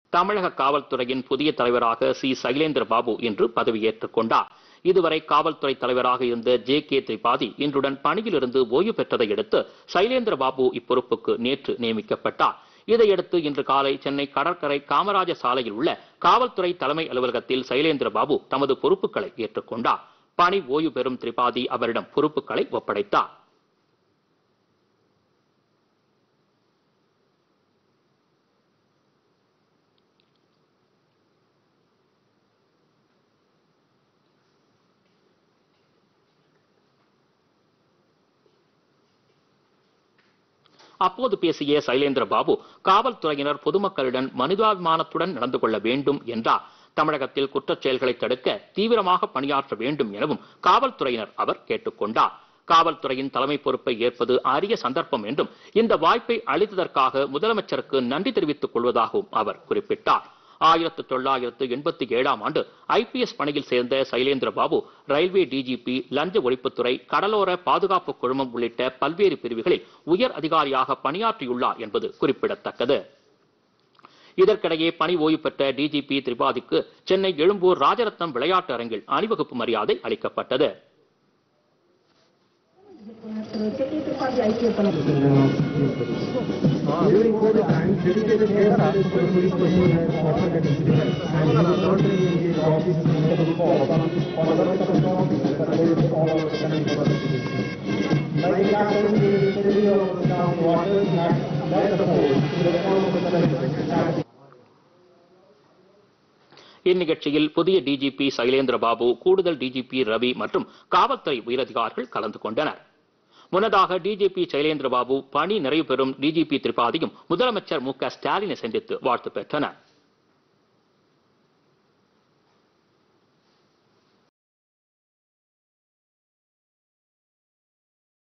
தமிழக காவல்துறையின் புதிய தலைவராக சி சைலேந்திர பாபு இன்று பதவியேற்றுக் கொண்டார் இதுவரை காவல்துறை தலைவராக இருந்த ஜே கே திரிபாதி இன்றுடன் பணியிலிருந்து ஓய்வு பெற்றதை அடுத்து சைலேந்திர பாபு இப்பொறுப்புக்கு நேற்று நியமிக்கப்பட்டார் இதையடுத்து இன்று காலை சென்னை கடற்கரை காமராஜர் சாலையில் உள்ள காவல்துறை தலைமை அலுவலகத்தில் சைலேந்திர பாபு தமது பொறுப்புகளை ஏற்றுக்கொண்டார் பணி ஓய்வு பெறும் திரிபாதி அவரிடம் பொறுப்புகளை ஒப்படைத்தார் அப்போது பேசிய சைலேந்திர பாபு காவல்துறையினர் பொதுமக்களுடன் மனிதாபிமானத்துடன் நடந்து கொள்ள வேண்டும் என்றார் தமிழகத்தில் குற்றச் செயல்களை தடுக்க தீவிரமாக பணியாற்ற வேண்டும் எனவும் காவல்துறையினர் அவர் கேட்டுக்கொண்டார் காவல்துறையின் தலைமை பொறுப்பை ஏற்பது அரிய சந்தர்ப்பம் என்றும் இந்த வாய்ப்பை அளித்ததற்காக முதலமைச்சருக்கு நன்றி தெரிவித்துக் கொள்வதாகவும் அவர் குறிப்பிட்டார் ஆயிரத்து தொள்ளாயிரத்து எண்பத்தி ஏழாம் ஆண்டு ஐபிஎஸ் பணியில் சேர்ந்த சைலேந்திர பாபு ரயில்வே டிஜிபி லஞ்ச ஒழிப்புத்துறை கடலோர பாதுகாப்பு குழுமம் உள்ளிட்ட பல்வேறு பிரிவுகளில் உயர் அதிகாரியாக பணியாற்றியுள்ளார் என்பது குறிப்பிடத்தக்கது இதற்கிடையே பணி ஓய்வு பெற்ற டிஜிபி திரிபாதிக்கு சென்னை எழும்பூர் ராஜரத்னம் விளையாட்டு அரங்கில் அணிவகுப்பு மரியாதை அளிக்கப்பட்டது During COVID times, dedicated care service to the police personnel has often been difficult, and we will not engage the officers in the call for the rest of the officers that live all over the country for this position. Like the captain in the city of town waters, that led the force to the form of the celebrity. இந்நிகழ்ச்சியில் புதிய DGP Sailendra Babu கூடுதல் DGP Ravi மற்றும் காவல்துறை உயரதிகாரிகள் கலந்து கொண்டனர் முன்னதாக DGP Sailendra Babu பணி நிறைவு பெறும் டிஜிபி திரிபாதியும் முதலமைச்சர் மு க ஸ்டாலினை சந்தித்து வாழ்த்து பெற்றனர்